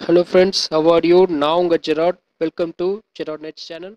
Hello friends, how are you? நான் உங்கள் Jerad welcome to Jerad net channel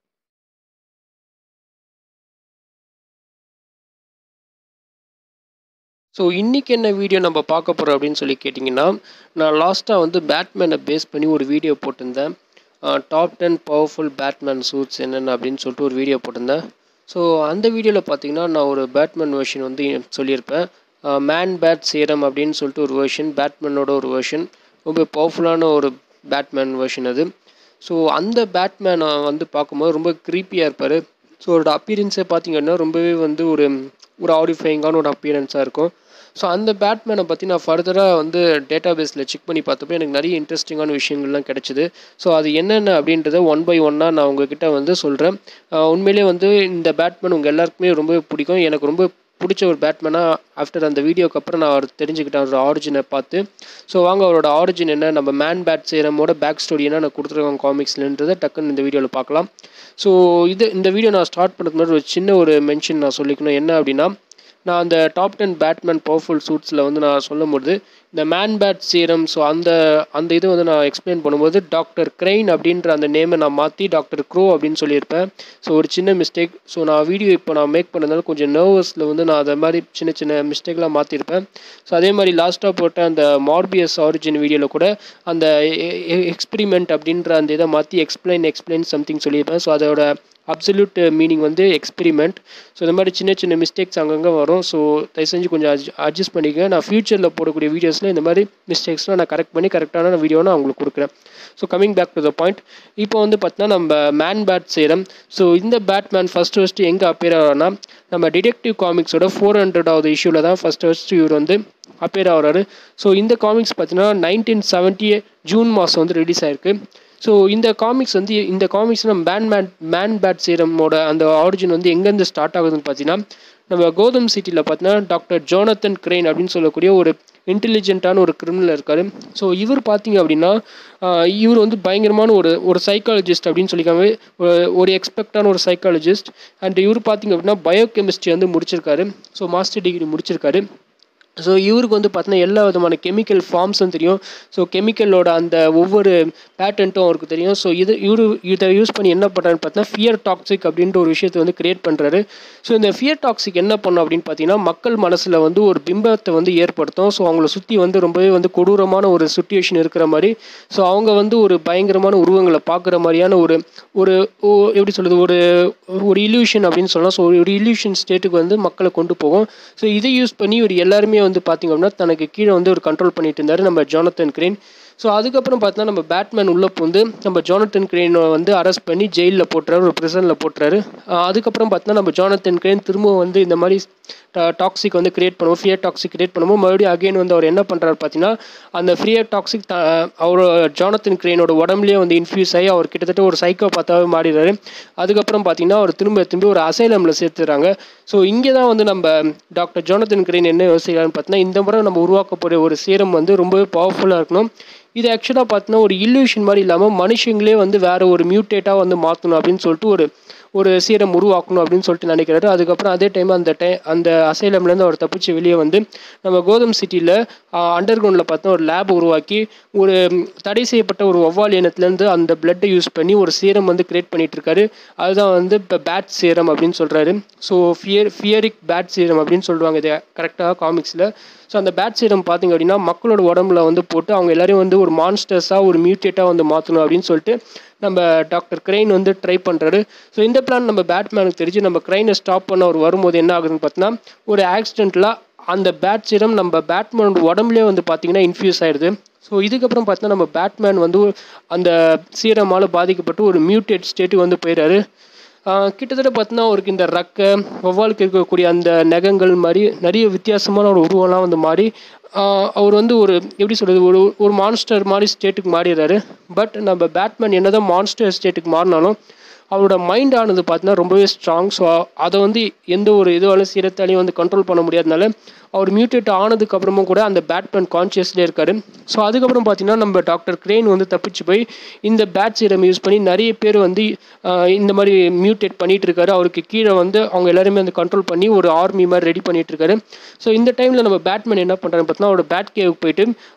so இன்றைக்கி என்ன வீடியோ நம்ம பார்க்க போகிறோம் அப்படின்னு சொல்லி கேட்டிங்கன்னா நான் லாஸ்ட்டாக வந்து பேட்மேனை பேஸ் பண்ணி ஒரு வீடியோ போட்டிருந்தேன் top ten powerful Batman suits என்னென்ன அப்படின்னு சொல்லிட்டு ஒரு வீடியோ போட்டிருந்தேன் ஸோ அந்த வீடியோவில் பார்த்தீங்கன்னா நான் ஒரு பேட்மேன் வெர்ஷன் வந்து சொல்லியிருப்பேன் மேன் பேட் சேரம் அப்படின்னு சொல்லிட்டு ஒரு வெர்ஷன் பேட்மேனோட ஒரு வெர்ஷன் ரொம்ப பவர்ஃபுல்லான ஒரு பேட்மேன் வெர்ஷன் அது ஸோ அந்த பேட்மேனை வந்து பார்க்கும்போது ரொம்ப க்ரீப்பியாக இருப்பார் ஸோ அவரோட அப்பீரன்ஸை பார்த்தீங்கன்னா ரொம்பவே வந்து ஒரு ஒரு ஆடிஃபைங்கான ஒரு அப்பீரன்ஸாக இருக்கும் ஸோ அந்த பேட்மேனை பற்றி நான் ஃபர்தராக வந்து டேட்டா பேஸில் செக் பண்ணி பார்த்தப்போ எனக்கு நிறைய இன்ட்ரெஸ்டிங்கான விஷயங்கள்லாம் கிடச்சிது ஸோ அது என்னென்ன அப்படின்றத ஒன் பை ஒன்னாக நான் உங்ககிட்ட வந்து சொல்கிறேன் உண்மையிலே வந்து இந்த பேட்மேன் உங்கள் எல்லாருக்குமே ரொம்ப பிடிக்கும் எனக்கு ரொம்ப பிடிச்ச ஒரு பேட்மேனாக ஆஃப்டர் அந்த வீடியோக்கு அப்புறம் நான் அவர் தெரிஞ்சுக்கிட்டேன் அவரோட ஆரிஜினை பார்த்து ஸோ வாங்க அவரோட ஆரிஜின் என்ன நம்ம மேன் பேட் சேரமோட பேக் ஸ்டோரி என்ன நான் கொடுத்துருக்கேன் காமிக்ஸ்லன்றதை டக்குன்னு இந்த வீடியோவில் பார்க்கலாம் ஸோ இது இந்த வீடியோ நான் ஸ்டார்ட் பண்ணுறதுக்கு முன்னாடி ஒரு சின்ன ஒரு மென்ஷன் நான் சொல்லிக்கணும் என்ன அப்படின்னா நான் அந்த டாப் டென் பேட்மேன் பவர்ஃபுல் சூட்ஸில் வந்து நான் சொல்லும்போது இந்த மேன் பேட் சீரம் ஸோ அந்த அந்த இது வந்து நான் எக்ஸ்பிளைன் பண்ணும்போது டாக்டர் கிரெயின் அப்படின்ற அந்த நேமை நான் மாற்றி டாக்டர் க்ரோ அப்படின்னு சொல்லியிருப்பேன் ஸோ ஒரு சின்ன மிஸ்டேக் ஸோ நான் வீடியோ இப்போ நான் மேக் பண்ணதால கொஞ்சம் நர்வஸில் வந்து நான் அதை மாதிரி சின்ன சின்ன மிஸ்டேக்லாம் மாற்றிருப்பேன் ஸோ அதே மாதிரி லாஸ்ட்டாக போட்ட அந்த மார்பியஸ் ஆரிஜின் வீடியோவில் கூட அந்த எக்ஸ்பிரிமெண்ட் அப்படின்ற அந்த இதை மாற்றி எக்ஸ்பிளைன் எக்ஸ்பிளைன் சம்திங் சொல்லியிருப்பேன் ஸோ அதோட அப்சல்யூட் மீனிங் வந்து எக்ஸ்பெரிமெண்ட் ஸோ இந்த மாதிரி சின்ன சின்ன மிஸ்டேக்ஸ் அங்கங்கே வரும் ஸோ தயவு செஞ்சு கொஞ்சம் அட்ஜ் அட்ஜஸ்ட் பண்ணிக்கங்க நான் ஃப்யூச்சரில் போடக்கூடிய வீடியோஸில் இந்த மாதிரி மிஸ்டேக்ஸ்லாம் நான் கரெக்ட் பண்ணி கரெக்டான வீடியோ நான் உங்களுக்கு கொடுக்குறேன் so coming back to the point இப்போ வந்து பார்த்தீங்கன்னா நம்ம மேன் பேட் செய்கிறோம் ஸோ இந்த பேட்மேன் ஃபஸ்ட்டு ஃபஸ்ட்டு எங்கே அப்பியர் ஆகிறான்னா நம்ம டிடெக்டிவ் காமிக்ஸோட ஃபோர் ஹண்ட்ரடாவது இஷ்யூவில் தான் ஃபஸ்ட்டு ஃபஸ்ட்டு இவர் வந்து அப்பியர் ஆகிறாரு ஸோ இந்த காமிக்ஸ் பார்த்தீங்கன்னா நைன்டீன் செவன்ட்டி ஜூன் மாதம் வந்து ரிலீஸ் ஆயிருக்கு ஸோ இந்த காமிக்ஸ் வந்து இந்த காமிக்ஸ் நம்ம மேன் மேன் மேன் பேட் சீரமோட அந்த ஆரிஜின் வந்து எங்கேருந்து ஸ்டார்ட் ஆகுதுன்னு பார்த்தீங்கன்னா நம்ம கோதம் சிட்டியில் பார்த்தீங்கன்னா டாக்டர் ஜோனத்தன் கிரெயின் அப்படின்னு சொல்லக்கூடிய ஒரு இன்டெலிஜென்ட்டான ஒரு கிரிமினல் இருக்கார் ஸோ இவர் பார்த்தீங்க அப்படின்னா இவர் வந்து பயங்கரமான ஒரு ஒரு சைக்காலஜிஸ்ட் அப்படின்னு சொல்லிக்காம ஒரு எக்ஸ்பெக்டான ஒரு சைக்காலஜிஸ்ட் அண்ட் இவர் பார்த்தீங்க அப்படின்னா பயோகெமிஸ்ட்ரி வந்து முடிச்சிருக்காரு ஸோ மாஸ்டர் டிகிரி முடிச்சிருக்காரு ஸோ இவருக்கு வந்து பார்த்தீங்கன்னா எல்லா விதமான கெமிக்கல் ஃபார்ம்ஸும் தெரியும் ஸோ கெமிக்கலோட அந்த ஒவ்வொரு பேட்டன்ட்டும் அவருக்கு தெரியும் ஸோ இது இவரு இதை யூஸ் பண்ணி என்ன பண்ணுறாருன்னு பார்த்தீங்கன்னா ஃபியர் டாக்ஸிக் அப்படின்ற ஒரு விஷயத்தை வந்து கிரியேட் பண்ணுறாரு ஸோ இந்த ஃபியர் டாக்ஸிக் என்ன பண்ணும் அப்படின்னு பார்த்தீங்கன்னா மக்கள் மனசில் வந்து ஒரு பிம்பத்தை வந்து ஏற்படுத்தும் ஸோ அவங்கள சுற்றி வந்து ரொம்பவே வந்து கொடூரமான ஒரு சுச்சுவேஷன் இருக்கிற மாதிரி ஸோ அவங்க வந்து ஒரு பயங்கரமான உருவங்களை பார்க்குற மாதிரியான ஒரு ஒரு எப்படி சொல்கிறது ஒரு ஒரு இல்யூஷன் அப்படின்னு சொல்லலாம் ஸோ ஒரு இல்யூஷன் ஸ்டேட்டுக்கு வந்து மக்களை கொண்டு போகும் ஸோ இதை யூஸ் பண்ணி ஒரு எல்லாருமே வந்து பார்த்திங்க அப்படின்னா தனக்கு கீழே வந்து ஒரு கண்ட்ரோல் பண்ணிட்டு இருந்தார் நம்ம ஜானத்தன் கிரேன் ஸோ அதுக்கப்புறம் பார்த்தீங்கன்னா நம்ம பேட்மேன் உள்ளே வந்து நம்ம ஜானத்தன் கிரேனை வந்து அரெஸ்ட் பண்ணி ஜெயிலில் போட்டுறாரு ஒரு ப்ரிசனில் போட்டுறாரு அதுக்கப்புறம் பார்த்தீங்கன்னா நம்ம ஜானத்தன் கிரேன் திரும்பவும் வந்து இந்த மாதிரி டாக்ஸிக் வந்து கிரியேட் பண்ணுவோம் ஃப்ரியா டாக்ஸிக் கிரியேட் பண்ணுவோம் மறுபடியும் அகைன் வந்து அவர் என்ன பண்ணுறாரு பார்த்தீங்கன்னா அந்த ஃப்ரியா டாக்ஸிக் அவர் ஜானத்தன் கிரேனோட உடம்புலேயே வந்து இன்ஃபியூஸ் ஆகி அவர் கிட்டத்தட்ட ஒரு சைக்கோ பார்த்தாவே மாறிடுறாரு அதுக்கப்புறம் பார்த்தீங்கன்னா அவர் திரும்ப திரும்பி ஒரு அசைலமில் சேர்த்துறாங்க ஸோ இங்கே தான் வந்து நம்ம டாக்டர் ஜானத்தன் கிரேன் என்ன யோசிக்கிறான்னு பார்த்தீங்கன்னா இந்த முறை நம்ம உருவாக்கக்கூடிய ஒரு சீரம் வந்து ரொம்பவே பவர்ஃபுல்லாக இருக்கணும் இது ஆக்சுவலாக பார்த்தீங்கன்னா ஒரு இல்லூஷன் மாதிரி இல்லாமல் மனுஷங்களே வந்து வேறு ஒரு மியூட்டேட்டாக வந்து மாற்றணும் அப்படின்னு சொல்லிட்டு ஒரு ஒரு சீரம் உருவாக்கணும் அப்படின்னு சொல்லிட்டு நினைக்கிறாரு அதுக்கப்புறம் அதே டைம் அந்த டை அந்த அசைலம்லேருந்து அவர் தப்பிச்சு வெளியே வந்து நம்ம கோதம் சிட்டியில் அண்டர் கிரவுண்டில் பார்த்தா ஒரு லேப் உருவாக்கி ஒரு தடை செய்யப்பட்ட ஒரு ஒவ்வால் இனத்துலேருந்து அந்த பிளட்டை யூஸ் பண்ணி ஒரு சீரம் வந்து கிரியேட் பண்ணிட்டு இருக்காரு அதுதான் வந்து இப்போ பேட் சீரம் அப்படின்னு சொல்கிறாரு ஸோ ஃபியர் ஃபியரிக் பேட் சீரம் அப்படின்னு சொல்லுவாங்க இது கரெக்டாக காமிக்ஸில் ஸோ அந்த பேட் சீரம் பார்த்திங்க அப்படின்னா மக்களோட உடம்புல வந்து போட்டு அவங்க எல்லாரையும் வந்து ஒரு மான்ஸ்டர்ஸாக ஒரு மியூட்டேட்டாக வந்து மாற்றணும் அப்படின்னு சொல்லிட்டு நம்ம டாக்டர் கிரெயின் வந்து ட்ரை பண்ணுறாரு ஸோ இந்த பிளான் நம்ம பேட்மேனுக்கு தெரிஞ்சு நம்ம கிரெயினை ஸ்டாப் பண்ண அவர் வரும்போது என்ன ஆகுதுன்னு பார்த்தீங்கன்னா ஒரு ஆக்சிடென்ட்டில் அந்த பேட் சீரம் நம்ம பேட்மேனோட உடம்புலேயே வந்து பார்த்திங்கன்னா இன்ஃபியூஸ் ஆகிடுது ஸோ இதுக்கப்புறம் பார்த்தீங்கன்னா நம்ம பேட்மேன் வந்து அந்த சீரமால் பாதிக்கப்பட்டு ஒரு மியூட்டேட் ஸ்டேட்டுக்கு வந்து போயிடுறாரு கிட்டத்தட்ட பார்த்தீங்கன்னா அவருக்கு இந்த ரக்கை ஒவ்வாளுக்கு இருக்கக்கூடிய அந்த நகங்கள் மாதிரி நிறைய வித்தியாசமான ஒரு உருவம்லாம் வந்து மாறி அவர் வந்து ஒரு எப்படி சொல்கிறது ஒரு ஒரு மான்ஸ்டர் மாதிரி ஸ்டேட்டுக்கு மாறிடுறாரு பட் நம்ம பேட்மேன் என்ன தான் மான்ஸ்டர் ஸ்டேட்டுக்கு மாறினாலும் அவரோட மைண்ட் ஆனது பார்த்தீங்கன்னா ரொம்பவே ஸ்ட்ராங் ஸோ அதை வந்து எந்த ஒரு இதுவாலும் சீரத்தாலையும் வந்து கண்ட்ரோல் பண்ண முடியாதனால அவர் மியூட்டேட் ஆனதுக்கு அப்புறமும் கூட அந்த பேட்மேன் கான்சியஸ்லேயே இருக்காரு ஸோ அதுக்கப்புறம் பார்த்தீங்கன்னா நம்ம டாக்டர் கிரெயின் வந்து தப்பிச்சு போய் இந்த பேட் சீரம் யூஸ் பண்ணி நிறைய பேர் வந்து இந்த மாதிரி மியூட்டேட் பண்ணிட்டு இருக்காரு அவருக்கு கீழே வந்து அவங்க எல்லாருமே வந்து கண்ட்ரோல் பண்ணி ஒரு ஆர்மி மாதிரி ரெடி பண்ணிட்டு இருக்காரு ஸோ இந்த டைமில் நம்ம பேட்மேன் என்ன பண்ணுறான்னு பார்த்தீங்கன்னா அவரோட பேட் கேவுக்கு போயிட்டு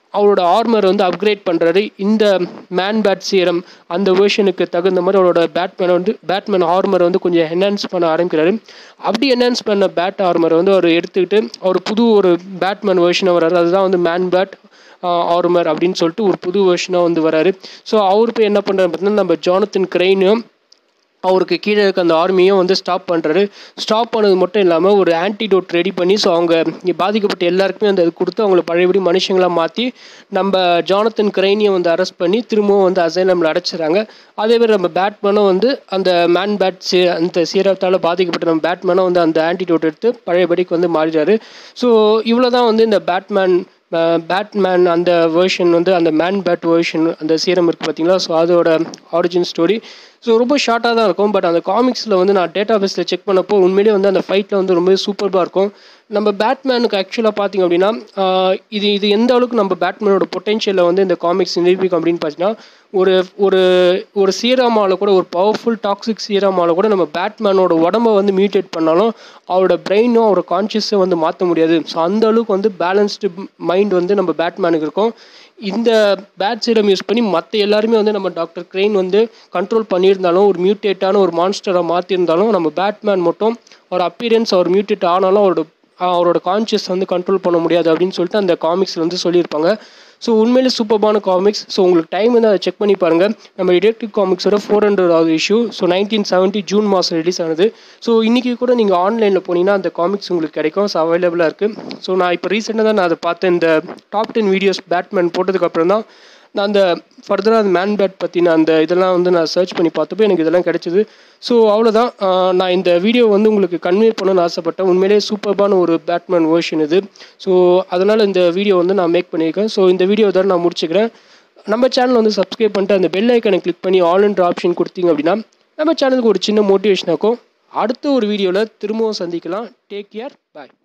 அவரோட ஆர்மர் வந்து அப்கிரேட் பண்ணுறாரு இந்த மேன் பேட் சீரம் அந்த வேர்ஷனுக்கு தகுந்த மாதிரி அவரோட பேட்மேன் வந்து பேட்மேன் ஆர்மரை வந்து கொஞ்சம் என்ஹான்ஸ் பண்ண ஆரம்பிக்கிறாரு அப்படி என்ஹான்ஸ் பண்ண பேட் ஆர்மரை வந்து அவர் எடுத்துக்கிட்டு அவர் புது ஒரு பேட்மேன் வேர்ஷனை வர்றாரு அதுதான் வந்து மேன் பேட் ஆர்மர் அப்படின்னு சொல்லிட்டு ஒரு புது வேர்ஷனாக வந்து வராரு ஸோ அவர் போய் என்ன பண்ணுறாரு பார்த்தீங்கன்னா நம்ம ஜானத்தின் கிரெயினும் அவருக்கு கீழே இருக்க அந்த ஆர்மியும் வந்து ஸ்டாப் பண்ணுறாரு ஸ்டாப் பண்ணது மட்டும் இல்லாமல் ஒரு ஆன்டிடோட் ரெடி பண்ணி ஸோ அவங்க இங்கே பாதிக்கப்பட்ட எல்லாருக்குமே அந்த அது கொடுத்து அவங்கள பழையபடி மனுஷங்களாக மாற்றி நம்ம ஜானத்தன் கிரைனியை வந்து அரெஸ்ட் பண்ணி திரும்பவும் வந்து அசைலமில் அடைச்சிடுறாங்க அதே மாதிரி நம்ம பேட்மேனும் வந்து அந்த மேன் பேட் சீ அந்த சீரத்தால் பாதிக்கப்பட்ட நம்ம பேட்மேனும் வந்து அந்த ஆன்டிடோட் எடுத்து பழையபடிக்கு வந்து மாறிடுறாரு ஸோ இவ்வளோ தான் வந்து இந்த பேட்மேன் பேட்மேன் அந்த வேர்ஷன் வந்து அந்த மேன் பேட் வேர்ஷன் அந்த சீரம் இருக்குது பார்த்தீங்களா ஸோ அதோட ஆரிஜின் ஸ்டோரி ஸோ ரொம்ப ஷார்ட்டாக தான் இருக்கும் பட் அந்த காமிக்ஸில் வந்து நான் டேட்டா பேஸில் செக் பண்ணப்போ உண்மையிலேயே வந்து அந்த ஃபைட்டில் வந்து ரொம்ப சூப்பராக இருக்கும் நம்ம பேட்மேனுக்கு ஆக்சுவலாக பார்த்தீங்க அப்படின்னா இது இது எந்த அளவுக்கு நம்ம பேட்மேனோட பொட்டென்ஷியலை வந்து இந்த காமிக்ஸ் நிரூபிக்கும் அப்படின்னு பார்த்தீங்கன்னா ஒரு ஒரு ஒரு சீராமாவில் கூட ஒரு பவர்ஃபுல் டாக்ஸிக் சீராமாவில் கூட நம்ம பேட்மேனோட உடம்ப வந்து மியூட்டேட் பண்ணாலும் அவரோட பிரெயினும் அவரோட கான்ஷியஸை வந்து மாற்ற முடியாது ஸோ அந்த அளவுக்கு வந்து பேலன்ஸ்டு மைண்ட் வந்து நம்ம பேட்மேனுக்கு இருக்கும் இந்த பேட் சீரம் யூஸ் பண்ணி மற்ற எல்லாருமே வந்து நம்ம டாக்டர் கிரெயின் வந்து கண்ட்ரோல் பண்ணியிருந்தாலும் ஒரு மியூட்டேட்டான ஒரு மான்ஸ்டரை மாற்றிருந்தாலும் நம்ம பேட்மேன் மட்டும் ஒரு அப்பியரன்ஸ் அவர் மியூட்டேட் ஆனாலும் அவரோட அவரோட கான்ஷியஸ் வந்து கண்ட்ரோல் பண்ண முடியாது அப்படின்னு சொல்லிட்டு அந்த காமிக்ஸில் வந்து சொல்லியிருப்பாங்க ஸோ உண்மையிலே சூப்பர்பான காமிக்ஸ் ஸோ உங்களுக்கு டைம் வந்து அதை செக் பண்ணி பாருங்கள் நம்ம டிடெக்டிவ் காமிக்ஸோட ஃபோர் ஹண்ட்ரட் ஆகுது issue so nineteen seventy June மாதம் ரிலீஸ் ஆனது ஸோ இன்றைக்கி கூட நீங்கள் ஆன்லைனில் போனீங்கன்னா அந்த காமிக்ஸ் உங்களுக்கு கிடைக்கும் ஸோ அவைலபிளாக இருக்குது ஸோ நான் இப்போ ரீசெண்டாக தான் நான் அதை பார்த்தேன் இந்த டாப் டென் வீடியோஸ் பேட்மேன் போட்டதுக்கப்புறம் தான் நான் அந்த ஃபர்தராக அந்த மேன் பேட் பற்றின அந்த இதெல்லாம் வந்து நான் சர்ச் பண்ணி பார்த்தப்போ எனக்கு இதெல்லாம் கிடச்சிது ஸோ அவ்வளோதான் நான் இந்த வீடியோ வந்து உங்களுக்கு கன்வே பண்ணணும்னு ஆசைப்பட்டேன் உண்மையிலேயே சூப்பர்பான ஒரு பேட்மேன் வேர்ஷன் இது ஸோ அதனால் இந்த வீடியோ வந்து நான் மேக் பண்ணியிருக்கேன் ஸோ இந்த வீடியோ தான் நான் முடிச்சுக்கிறேன் நம்ம சேனல் வந்து சப்ஸ்கிரைப் பண்ணிட்டு அந்த பெல் ஐக்கனை கிளிக் பண்ணி ஆல்ன்ற ஆப்ஷன் கொடுத்தீங்க அப்படின்னா நம்ம சேனலுக்கு ஒரு சின்ன மோட்டிவேஷன் இருக்கும் அடுத்த ஒரு வீடியோவில் திரும்பவும் சந்திக்கலாம் டேக் கேர் பாய்